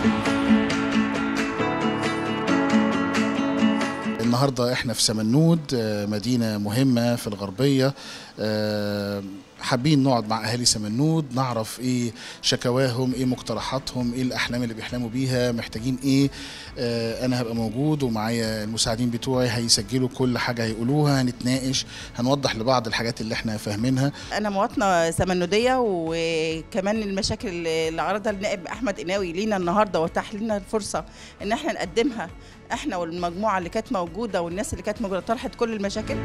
النهارده احنا في سمنود آه، مدينه مهمه في الغربيه آه، حابين نقعد مع اهالي سمنود نعرف ايه شكواهم ايه مقترحاتهم ايه الاحلام اللي بيحلموا بيها محتاجين ايه آه، انا هبقى موجود ومعايا المساعدين بتوعي هيسجلوا كل حاجه هيقولوها هنتناقش هنوضح لبعض الحاجات اللي احنا فاهمينها انا مواطنه سمنوديه وكمان المشاكل اللي عرضها النائب احمد قناوي لينا النهارده واتاح لنا الفرصه ان احنا نقدمها احنا والمجموعه اللي كانت موجوده والناس اللي كانت موجوده طرحت كل المشاكل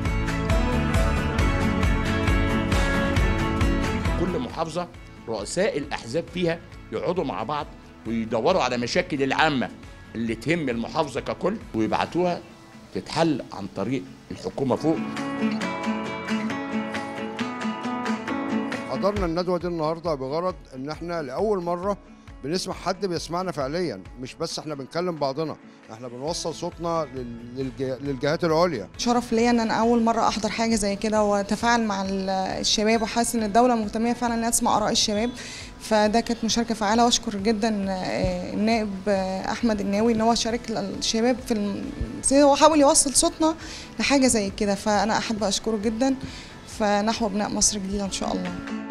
كل محافظة رؤساء الأحزاب فيها يقعدوا مع بعض ويدوروا على مشاكل العامة اللي تهم المحافظة ككل ويبعتوها تتحل عن طريق الحكومة فوق حضرنا الندوة دي النهاردة بغرض إن إحنا لأول مرة بنسمع حد بيسمعنا فعليا مش بس إحنا بنكلم بعضنا إحنا بنوصل صوتنا لل- للج- للجهات العليا شرف ليا ان انا اول مره احضر حاجه زي كده واتفاعل مع ال- الشباب وحاسس ان الدوله مهتميه فعلا انها تسمع اراء الشباب فده كانت مشاركه فعاله واشكر جدا آه، النائب آه، احمد الناوي ان هو شارك الشباب في الم... هو حاول يوصل صوتنا لحاجه زي كده فانا احب اشكره جدا فنحو بناء مصر الجديده ان شاء الله